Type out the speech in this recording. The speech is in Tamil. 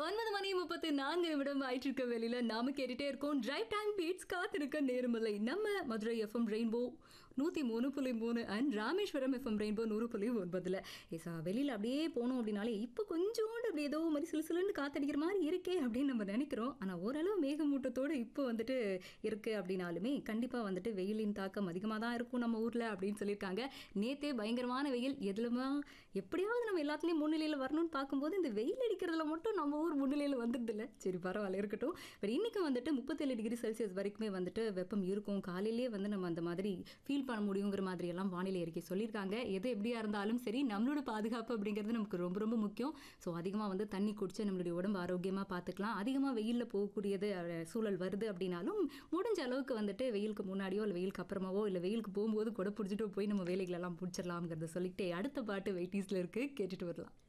ஒன்பது மணி முப்பத்தி நான்கு நிமிடம் ஆயிட்டு இருக்க வெளியில நாம கேட்டுட்டே இருக்கோம் டிரைவ் டைம் பீட்ஸ் காத்திருக்க நேரமில்லை நம்ம மதுரை எஃப்எம் ரெயின்போ நூத்தி மூணு புள்ளி மூணு அண்ட் ராமேஸ்வரம் எஃப்எம் ரெயின்போ நூறு புள்ளி ஒன்பதுல ஏசா வெளியில அப்படியே போனோம் அப்படின்னாலே இப்போ கொஞ்சோண்டு அப்படி ஏதோ மாதிரி சிலு சிலுன்னு காத்தடிக்கிற மாதிரி இருக்கே அப்படின்னு நம்ம நினைக்கிறோம் ஆனா ஓரளவு மேகமூட்டத்தோட இப்போ வந்துட்டு இருக்கு அப்படின்னாலுமே கண்டிப்பா வந்துட்டு வெயிலின் தாக்கம் அதிகமாக தான் இருக்கும் நம்ம ஊர்ல அப்படின்னு சொல்லியிருக்காங்க நேத்தே பயங்கரமான வெயில் எதுலமா எப்படியாவது நம்ம எல்லாத்துலேயும் முன்னிலையில் வரணும்னு பார்க்கும்போது இந்த வெயில் அடிக்கிறதுல மட்டும் நம்ம ஊர் முன்னிலையில் வந்துடுது இல்லை சரி பரவாயில்ல இருக்கட்டும் பட் இன்னைக்கு வந்துட்டு முப்பத்தேழு டிகிரி செல்சியஸ் வரைக்குமே வந்துட்டு வெப்பம் இருக்கும் காலையிலேயே வந்து நம்ம அந்த மாதிரி ஃபீல் பண்ண முடியுங்கிற மாதிரி எல்லாம் வானிலை அறிக்கை சொல்லியிருக்காங்க எது எப்படியா இருந்தாலும் சரி நம்மளோட பாதுகாப்பு அப்படிங்கிறது நமக்கு ரொம்ப ரொம்ப முக்கியம் ஸோ அதிகமாக வந்து தண்ணி குடிச்சு நம்மளுடைய உடம்பு ஆரோக்கியமாக பார்த்துக்கலாம் அதிகமாக வெயிலில் போகக்கூடியது அஹ், சூழல் வருது அப்படின்னாலும் முடிஞ்ச அளவுக்கு வந்துட்டு வெயிலுக்கு முன்னாடியோ இல்லை வெயிலுக்கு அப்புறமாவோ இல்லை வெயிலுக்கு போகும்போது கூட பிடிச்சிட்டு போய் நம்ம வேலைகளெல்லாம் பிடிச்சிடலாம்ங்கிறத சொல்லிட்டு அடுத்த பாட்டு வெயிட்டீஸில் இருக்குது கேட்டுட்டு வரலாம்